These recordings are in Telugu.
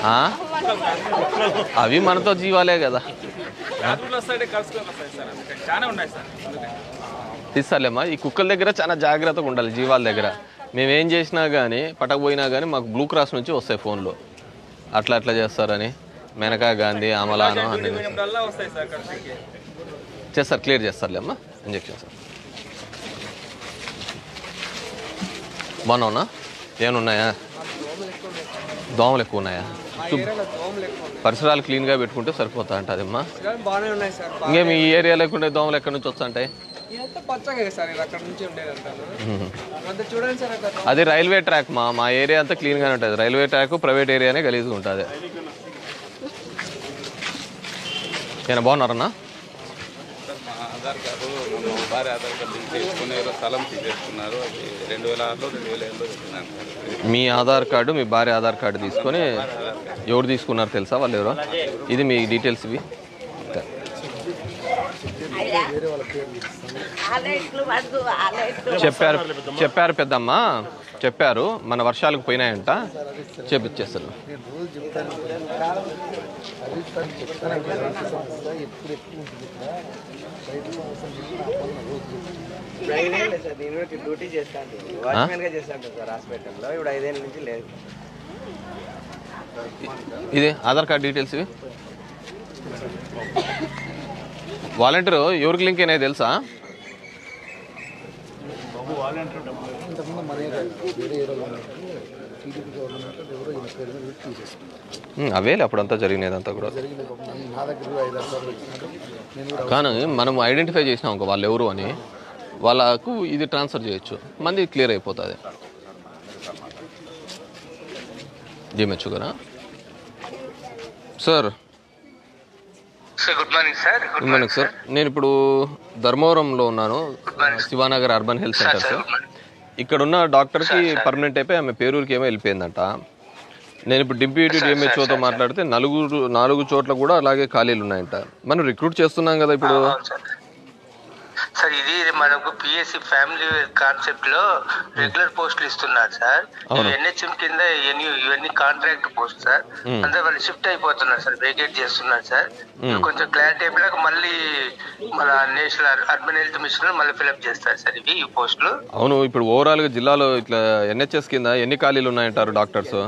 ఆ? అవి మనతో జీవాలే కదా రాత్రులు వస్తాయి కలుసుకొని వస్తాయి సార్ అందుకని చాలా ఉన్నాయి సార్ అందుకని తీస్తాలేమ్మా ఈ కుక్కల దగ్గర చాలా జాగ్రత్తగా ఉండాలి జీవాల దగ్గర మేము ఏం చేసినా కానీ పట్టకపోయినా కానీ మాకు బ్లూ క్రాస్ నుంచి వస్తాయి ఫోన్లు అట్లా అట్లా చేస్తారని మెనకా గాంధీ అమలాను అన్ని వల్ల వస్తాయి సార్ ఖర్చుకి చేస్తారు క్లియర్ చేస్తారులేమ్మా ఇంజెక్షన్ సార్ బాగున్నావునా ఏమన్నాయా దోమలు ఎక్కువ ఉన్నాయా చూ- పరిసరాలు క్లీన్గా పెట్టుకుంటే సరిపోతా అంటదమ్మా బాగానే ఉన్నాయి సార్ ఇంకేం ఈ ఏరియా లేకుండా దోమలు ఎక్కడి నుంచి వస్తుంటాయి ఇదంతా పచ్చగా సార్ ఇది అక్కడ నుంచి ఉండేది అంటాను అంత చూడండి సార్ అక్కడ అది రైల్వే ట్రాక్ మా మా ఏరియా అంతా క్లీన్గానే ఉంటుంది రైల్వే ట్రాక్ ప్రైవేట్ ఏరియానే గలీజ్గా ఉంటుంది నేను బాగున్నారన్నా మా ఆధార్ కార్డు మా భార్య ఆధార్ కార్డు లింక్ చేసుకుని ఎవరో స్థలం తీసేసుకున్నారు అది రెండు వేల ఆరులో రెండు వేల ఏడులో పెట్టినాను సార్ మీ ఆధార్ కార్డు మీ భార్య ఆధార్ కార్డు తీసుకొని ఎవరు తీసుకున్నారు తెలుసా వాళ్ళు ఎవరో ఇది మీ డీటెయిల్స్ ఇవి చెప్పారు చెప్పారు పెద్దమ్మ చెప్పారు మన వర్షాలకు పోయినాయంట చేపిచ్చేస్తారు ఇప్పుడు ఐదేళ్ళు సార్ నేను కూడా డ్యూటీ చేస్తాను వాచ్మెన్ గా చేస్తాను సార్ హాస్పిటల్లో ఇప్పుడు ఐదేళ్ళ నుంచి లేదు ఇది ఆధార్ కార్డ్ డీటెయిల్స్ ఇవి వాలంటీర్ ఎవరికి లింక్ అయినాయి తెలుసా ఉమ్, అవేలే అప్పుడంతా జరిగినదంతా కూడా కానీ మనం ఐడెంటిఫై చేసినాం ఇంకో వాళ్ళు ఎవరు అని వాళ్ళకు ఇది ట్రాన్స్ఫర్ చేయొచ్చు మంది క్లియర్ అయిపోతుంది జీమెచ్చు కదా sir sir good morning sir good morning sir నేను ఇప్పుడు ధర్మవరంలో ఉన్నాను Shivanagar urban health centre sir ఇక్కడ ఉన్న డాక్టర్కి పర్మనెంట్ అయిపోయి ఆమె పేరూరుకి ఏమో వెళ్ళిపోయిందంట నేను ఇప్పుడు డిప్యూటీ డిఎంహెచ్ఓతో మాట్లాడితే నలుగురు నాలుగు చోట్ల కూడా అలాగే ఖాళీలు ఉన్నాయంట మనం రిక్రూట్ చేస్తున్నాం కదా ఇప్పుడు సార్ ఇది మనకు పిఎస్సి ఫ్యామిలీ కాన్సెప్ట్ లో రెగ్యులర్ పోస్టులు ఇస్తున్నారు సార్ అవును. ఎన్హెచ్ఎం కింద ఇవన్నీ ఇవన్నీ కాంట్రాక్ట్ పోస్ట్ సార్ మ్మ్. అందరూ వాళ్ళు షిఫ్ట్ అయిపోతున్నారు సార్ వేకేట్ చేస్తున్నారు సార్ ఇవి కొంచెం క్లారిటీ అయిపోయాక మళ్ళీ మన నేషనల్ అర్బన్ హెల్త్ మిషన్ లో మళ్ళీ ఫిల్అప్ చేస్తారు సార్ ఇవి ఈ పోస్టులు అవును ఇప్పుడు ఓవరాల్గా జిల్లాలో ఇట్లా ఎన్హెచ్ఎస్ కింద ఎన్ని ఖాళీలు ఉన్నాయంటారు డాక్టర్స్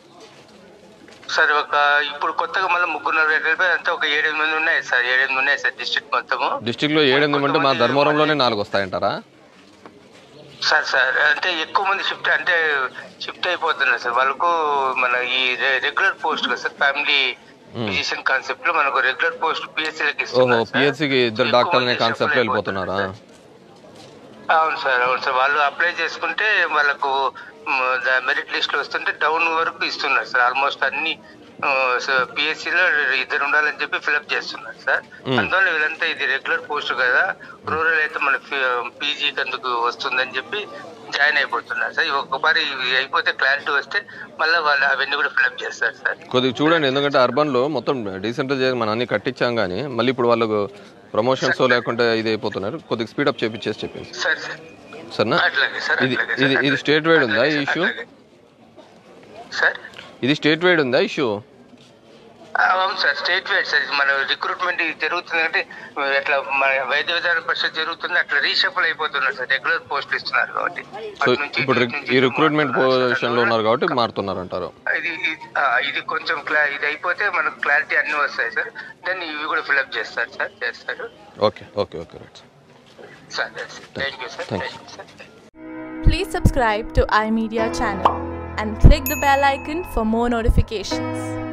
సార్ ఒక ఇప్పుడు కొత్తగా మళ్ళీ ముగ్గురు నలభై అంతా ఒక ఏడెనిమిది మంది ఉన్నాయి సార్ ఏడెనిమిది ఉన్నాయి సార్ డిస్ట్రిక్ట్ మొత్తము డిస్టిక్లో ఏడెనిమిది అంటే మా ధర్మవరంలోనే నాలుగు వస్తాయంటారా సార్ సార్ అంటే ఎక్కువ మంది షిఫ్ట్ అంటే షిఫ్ట్ అయిపోతున్నారు సార్ వాళ్ళకు మన ఈ రెగ్యులర్ పోస్ట్ కదా సార్ ఫ్యామిలీ ఫిజిషియన్ కాన్సెప్ట్ లో మనకు రెగ్యులర్ పోస్ట్ పిఎస్సీలకి ఓహో ఇస్తున్నారు సార్. పిహెచ్సికి ఇద్దరు ఎక్కువ డాక్టర్లు అనే మంది కాన్సెప్ట్లో shuffle వెళ్ళిపోతున్నారా అవును సార్ అవును సార్ వాళ్ళు అప్లై చేసుకుంటే వాళ్ళకు మెరిట్ లిస్ట్ లో వస్తుంటే డౌన్ వరకు ఇస్తున్నారు సార్ ఆల్మోస్ట్ అన్ని పిఎస్సి లో ఇద్దరు ఉండాలని చెప్పి ఫిల్అప్ చేస్తున్నారు సార్ అందువల్ల వీళ్ళంతా ఇది రెగ్యులర్ పోస్ట్ కదా రూరల్ అయితే మన పీజీ అందుకు వస్తుందని చెప్పి జాయిన్ అయిపోతున్నారు సార్ ఒక్కసారి ఇవి అయిపోతే క్లారిటీ వస్తే మళ్ళీ వాళ్ళు అవన్నీ కూడా ఫిల్అప్ చేస్తారు సార్ కొద్దిగా చూడండి ఎందుకంటే అర్బన్లో మొత్తం డీసెంట్రలైజ్ మనం అన్ని కట్టించాం కానీ మళ్ళీ ఇప్పుడు వాళ్ళకు ప్రమోషన్స్ లేకుంటే ఇది అయిపోతున్నారు కొద్దిగా స్పీడప్ చేపించేసి చెప్పింది సార్ సార్ సరేనా అట్లాగే సార్ ఇది అట్లాగే ఇది సార్ ఇది స్టేట్ వైడ్ ఉందా ఈ ఇష్యూ అట్లాగే. సార్ ఇది స్టేట్ వైడ్ ఉందా ఇష్యూ ఆ, అవును సార్ స్టేట్ వైడ్ సార్ మన రిక్రూట్మెంట్ జరుగుతుంది అంటే ఎట్లా మన వైద్య విధాన పరిషత్ జరుగుతుంది అట్లా రీషఫల్ అయిపోతున్నారు సార్ రెగ్యులర్ పోస్టులు ఇస్తున్నారు కాబట్టి సో అటు నుంచి ఇప్పుడు ఇటు రిక్- నుంచి ఈ ఇటు రిక్రూట్మెంట్ మారుతున్నారు పొజిషన్ లో ఉన్నారు కాబట్టి మారుతున్నారు అంటారు ఇది ఇది- ఆ, ఇది కొంచెం క్లా ఇది అయిపోతే మనకు క్లారిటీ అన్ని వస్తాయి సార్ దెన్ ఇవి కూడా ఫిల్అప్ చేస్తారు సార్ చేస్తారు okay okay okay right sir thank you sir Thank thank you sir Please subscribe to iMedia channel and click the bell icon for more notifications.